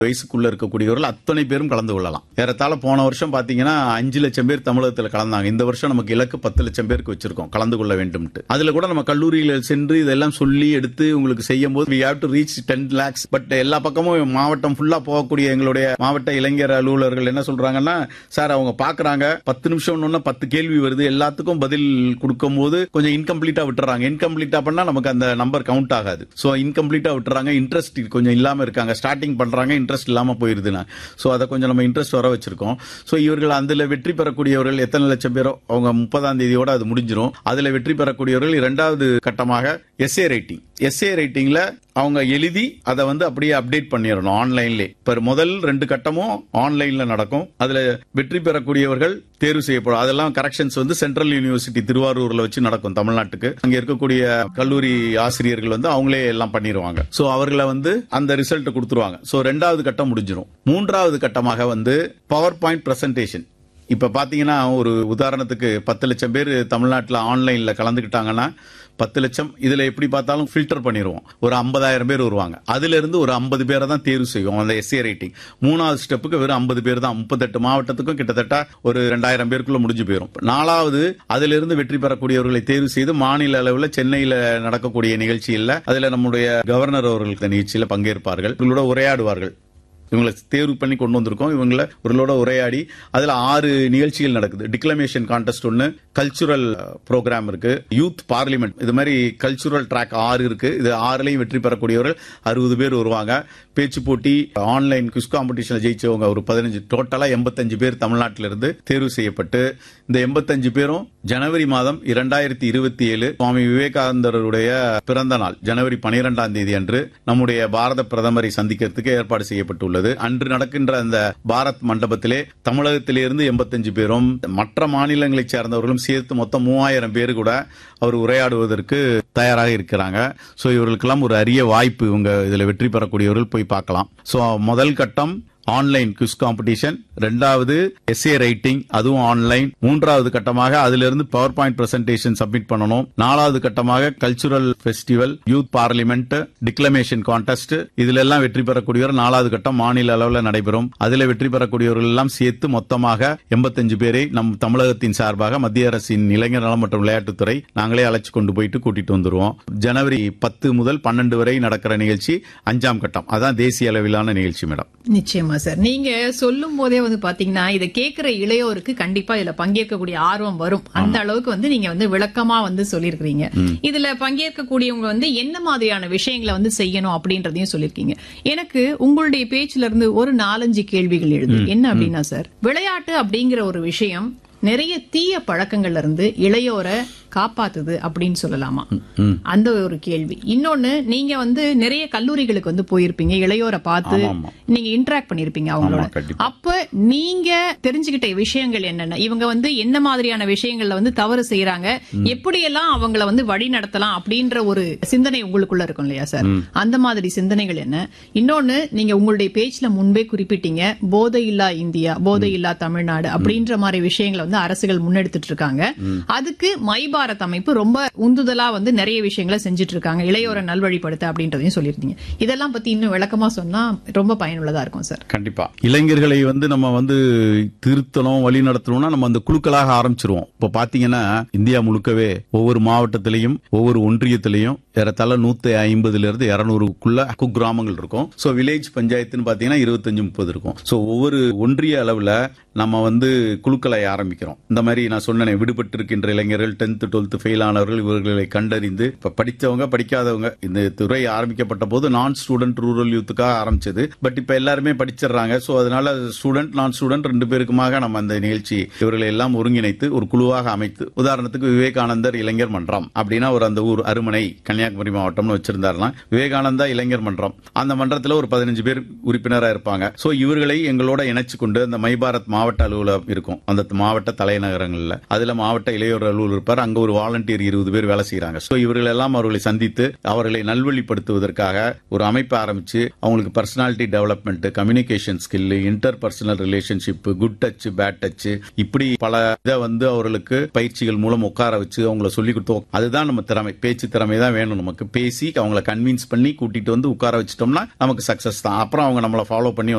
வயசுக்குள்ள இருக்கக்கூடியவர்கள் அத்தனை பேரும் கலந்து கொள்ளலாம் ஏறத்தாழ போன வருஷம் பாத்தீங்கன்னா அஞ்சு லட்சம் பேர் தமிழகத்தில் கலந்தாங்க இந்த வருஷம் நமக்கு இலக்கு பத்து லட்சம் பேருக்கு வச்சிருக்கோம் கலந்து கொள்ள வேண்டும்ட்டு அதுல கூட நம்ம கல்லூரிகளில் சென்று இதெல்லாம் சொல்லி எடுத்து உங்களுக்கு செய்யும் போது we have to reach ten lakhs but எல்லா பக்கமும் மாவட்டம் ஃபுல்லா போகக்கூடிய எங்களுடைய மாவட்ட இளைஞர் அலுவலர்கள் என்ன சொல்றாங்கன்னா சார் அவங்க பாக்குறாங்க பத்து நிமிஷம் பத்து கேள்வி வருது எல்லாத்துக்கும் பதில் கொடுக்கும் போது கொஞ்சம் இன்கம்ப்ளீட்டா விட்டுறாங்க இன்கம்ப்ளீட்டா பண்ணா நமக்கு அந்த நம்பர் கவுண்ட் ஆகாது சோ இன்கம்ப்ளீட்டா விட்டுறாங்க இன்ட்ரெஸ்ட் கொஞ்சம் இல்லாம இருக்காங்க ஸ்டார்டிங் பண்றாங்க இன்ட்ரெஸ்ட் இல்லாம போயிருதுன்னா சோ அதை கொஞ்சம் நம்ம இன்ட்ரெஸ்ட் வர வச்சிருக்கோம் சோ இவர்கள் அதுல வெற்றி பெறக்கூடியவர்கள் எத்தனை லட்சம் பேரோ அவங்க முப்பதாம் தேதியோட அது முடிஞ்சிரும் அதுல வெற்றி பெறக்கூடியவர்கள் இரண்டாவது கட்டமாக எஸ்ஏ ரைட்டிங் எஸ்ஏ ரைட்டிங்ல அவங்க எழுதி அதை வந்து அப்படியே அப்டேட் பண்ணிடணும் ஆன்லைன்ல இப்ப முதல் ரெண்டு கட்டமும் ஆன்லைன்ல நடக்கும் அதுல வெற்றி பெறக்கூடியவர்கள் தேர்வு செய்யப்படும் அதெல்லாம் கரெக்ஷன்ஸ் வந்து சென்ட்ரல் யூனிவர்சிட்டி திருவாரூர்ல வச்சு நடக்கும் தமிழ்நாட்டுக்கு அங்க இருக்கக்கூடிய கல்லூரி ஆசிரியர்கள் வந்து அவங்களே எல்லாம் பண்ணிடுவாங்க சோ அவர்களை வந்து அந்த ரிசல்ட் கொடுத்துருவாங்க சோ ரெண்டாவது கட்டம் முடிஞ்சிடும் மூன்றாவது கட்டமாக வந்து பவர் பாயிண்ட் பிரசன்டேஷன் இப்ப பாத்தீங்கன்னா ஒரு உதாரணத்துக்கு பத்து லட்சம் பேர் தமிழ்நாட்டில் ஆன்லைன்ல கலந்துக்கிட்டாங்கன்னா பத்து லட்சம் இதுல எப்படி பார்த்தாலும் ஃபில்டர் பண்ணிடுவோம் ஒரு ஐம்பதாயிரம் பேர் வருவாங்க அதுல இருந்து ஒரு ஐம்பது பேரை தான் தேர்வு செய்வோம் அந்த எஸ்ஏ ரேட்டிங் மூணாவது ஸ்டெப்புக்கு வெறும் ஐம்பது பேர் தான் முப்பத்தெட்டு மாவட்டத்துக்கும் கிட்டத்தட்ட ஒரு ரெண்டாயிரம் பேருக்குள்ள முடிஞ்சு போயிடும் நாலாவது அதுல இருந்து வெற்றி பெறக்கூடியவர்களை தேர்வு செய்து மாநில அளவில் சென்னையில நடக்கக்கூடிய நிகழ்ச்சியில் அதுல நம்முடைய கவர்னர் அவர்கள் இந்த நிகழ்ச்சியில பங்கேற்பார்கள் இவங்களோட உரையாடுவார்கள் இவங்களை தேர்வு பண்ணி கொண்டு வந்திருக்கோம் இவங்கள இவர்களோட உரையாடி அதுல ஆறு நிகழ்ச்சிகள் நடக்குது டிக்ளமேஷன் கான்டெஸ்ட் ஒன்னு கல்ச்சுரல் ப்ரோக்ராம் இருக்கு யூத் பார்லிமெண்ட் இது மாதிரி கல்ச்சுரல் ட்ராக் ஆறு இருக்கு இது ஆறுலையும் வெற்றி பெறக்கூடியவர்கள் அறுபது பேர் வருவாங்க பேச்சு போட்டி ஆன்லைன் குஸ் காம்படிஷன்ல ஜெயிச்சவங்க ஒரு பதினஞ்சு டோட்டலா எண்பத்தஞ்சு பேர் தமிழ்நாட்டில இருந்து தேர்வு செய்யப்பட்டு இந்த எண்பத்தஞ்சு பேரும் ஜனவரி மாதம் இரண்டாயிரத்தி இருபத்தி ஏழு சுவாமி விவேகானந்தருடைய பிறந்த நாள் ஜனவரி பனிரெண்டாம் தேதி அன்று நம்முடைய பாரத பிரதமரை சந்திக்கிறதுக்கு ஏற்பாடு செய்யப்பட்டுள்ளது அன்று நடக்கின்ற அந்த பாரத் மண்டபத்திலே தமிழகத்திலிருந்து எண்பத்தஞ்சு பேரும் மற்ற மாநிலங்களைச் சேர்ந்தவர்களும் சேர்த்து மொத்தம் மூவாயிரம் பேர் கூட அவர் உரையாடுவதற்கு தயாராக இருக்கிறாங்க சோ இவர்களுக்கெல்லாம் ஒரு அரிய வாய்ப்பு இவங்க இதுல வெற்றி பெறக்கூடியவர்கள் போய் பார்க்கலாம் சோ முதல் கட்டம் ஆன்லைன் குவிஸ் காம்படிஷன் ரெண்டாவது எஸ்ஏ ரைட்டிங் அதுவும் ஆன்லைன் மூன்றாவது கட்டமாக அதிலிருந்து பவர் பாயிண்ட் பிரசன்டேஷன் சப்மிட் பண்ணணும் நாலாவது கட்டமாக cultural festival youth parliament declamation contest இதுல எல்லாம் வெற்றி பெறக்கூடியவர் நாலாவது கட்டம் மாநில அளவில் நடைபெறும் அதுல வெற்றி பெறக்கூடியவர்கள் எல்லாம் சேர்த்து மொத்தமாக எண்பத்தஞ்சு பேரை நம் தமிழகத்தின் சார்பாக மத்திய அரசின் இளைஞர் நலம் மற்றும் விளையாட்டுத்துறை நாங்களே அழைச்சு கொண்டு போயிட்டு கூட்டிட்டு வந்துருவோம் ஜனவரி பத்து முதல் பன்னெண்டு வரை நடக்கிற நிகழ்ச்சி அஞ்சாம் கட்டம் அதான் தேசிய அளவிலான நிகழ்ச்சி மேடம் நிச்சயமா சார் நீங்க சொல்லும் போதே வந்து பாத்தீங்கன்னா இதை கேட்கிற இளையோருக்கு கண்டிப்பா இதுல பங்கேற்கக்கூடிய ஆர்வம் வரும் அந்த அளவுக்கு வந்து நீங்க வந்து விளக்கமா வந்து சொல்லிருக்கீங்க இதுல பங்கேற்கக்கூடியவங்க வந்து என்ன மாதிரியான விஷயங்களை வந்து செய்யணும் அப்படின்றதையும் சொல்லிருக்கீங்க எனக்கு உங்களுடைய பேச்சுல இருந்து ஒரு நாலஞ்சு கேள்விகள் எழுது என்ன அப்படின்னா சார் விளையாட்டு அப்படிங்கிற ஒரு விஷயம் நிறைய தீய பழக்கங்கள்ல இருந்து இளையோரை காப்பாத்துது அப்படின்னு சொல்லலாமா அந்த ஒரு கேள்வி இன்னொன்னு நீங்க வந்து நிறைய கல்லூரிகளுக்கு வந்து போயிருப்பீங்க இளையோரை பார்த்து ஆமா, ஆமா. நீங்க இன்டராக்ட் பண்ணிருப்பீங்க அவங்களோட ஆமா, கண்டிப்பா. அப்ப நீங்க தெரிஞ்சுக்கிட்ட விஷயங்கள் என்னென்ன இவங்க வந்து என்ன மாதிரியான விஷயங்கள்ல வந்து தவறு செய்யறாங்க எப்படியெல்லாம் அவங்கள வந்து வழி நடத்தலாம் அப்படின்ற ஒரு சிந்தனை உங்களுக்குள்ள இருக்கும் இல்லையா சார் அந்த மாதிரி சிந்தனைகள் என்ன இன்னொன்னு நீங்க உங்களுடைய பேச்சுல முன்பே குறிப்பிட்டீங்க போதை இல்லா இந்தியா போதை இல்லா தமிழ்நாடு அப்படின்ற மாதிரி விஷயங்களை வந்து அரசுகள் முன்னெடுத்துட்டு இருக்காங்க அதுக்கு மை பாரத் அமைப்பு ரொம்ப உந்துதலா வந்து நிறைய விஷயங்களை செஞ்சுட்டு இருக்காங்க இளையோரை நல்வழிப்படுத்த அப்படின்றதையும் சொல்லியிருந்தீங்க இதெல்லாம் பத்தி இன்னும் விளக்கமா சொன்னா ரொம்ப பயனுள்ளதா இருக்கும் சார் கண்டிப்பா இளைஞர்களை வந்து நம்ம வந்து திருத்தணும் வழி நடத்தணும்னா நம்ம அந்த குழுக்களாக ஆரம்பிச்சிருவோம் இப்ப பாத்தீங்கன்னா இந்தியா முழுக்கவே ஒவ்வொரு மாவட்டத்திலையும் ஒவ்வொரு ஒன்றியத்திலையும் ஏறத்தாழ நூத்தி ஐம்பதுல இருந்து இருநூறுக்குள்ள குக்கிராமங்கள் இருக்கும் சோ வில்லேஜ் பஞ்சாயத்துன்னு பாத்தீங்கன்னா இருபத்தஞ்சு முப்பது இருக்கும் சோ ஒவ்வொரு ஒன்றிய அளவுல நம்ம வந்து குழுக்களை ஆரம்பிக்கிறோம் இந்த மாதிரி நான் சொன்னேன் விடுபட்டு இருக்கின்ற இளைஞர்கள் டென்த் டுவெல்த் ஃபெயில் ஆனவர்கள் இவர்களை கண்டறிந்து இப்ப படிச்சவங்க படிக்காதவங்க இந்த துறை ஆரம்பிக்கப்பட்ட போது நான் ஸ்டூடெண்ட் ரூரல் யூத்துக்காக ஆரம்பிச்சது பட் இப்ப எல்லாருமே படிச்சிடுறாங்க சோ அதனால ஸ்டூடெண்ட் நான் ஸ்டூடெண்ட் ரெண்டு பேருக்குமாக நம்ம அந்த நிகழ்ச்சி இவர்களை எல்லாம் ஒருங்கிணைத்து ஒரு குழுவாக அமைத்து உதாரணத்துக்கு விவேகானந்தர் இளைஞர் மன்றம் அப்படின்னா ஒரு அந்த ஊர் அருமனை கன்னியாகுமரி மாவட்டம்னு வச்சிருந்தாருன்னா விவேகானந்தா இளைஞர் மன்றம் அந்த மன்றத்துல ஒரு பதினஞ்சு பேர் உறுப்பினரா இருப்பாங்க சோ இவர்களை எங்களோட இணைச்சு கொண்டு அந்த மை பாரத் மாவட்ட அலுவலகம் இருக்கும் அந்த மாவட்ட தலைநகரங்கள்ல அதுல மாவட்ட இளையோர் அலுவலர் இருப்பார் அங்க ஒரு வாலண்டியர் இருபது பேர் வேலை செய்யறாங்க சோ இவர்கள் எல்லாம் அவர்களை சந்தித்து அவர்களை நல்வழிப்படுத்துவதற்காக ஒரு அமைப்பை ஆரம்பிச்சு அவங்களுக்கு personality development communication skill interpersonal relationship good touch bad touch இப்படி பல இதை வந்து அவர்களுக்கு பயிற்சிகள் மூலம் உட்கார வச்சு அவங்கள சொல்லி கொடுத்தோம் அதுதான் நம்ம திறமை பேச்சு திறமை தான் வேணும் நமக்கு பேசி அவங்கள கன்வின்ஸ் பண்ணி கூட்டிட்டு வந்து உட்கார வச்சிட்டோம்னா நமக்கு சக்சஸ் தான் அப்புறம் அவங்க நம்மளை ஃபாலோ பண்ணி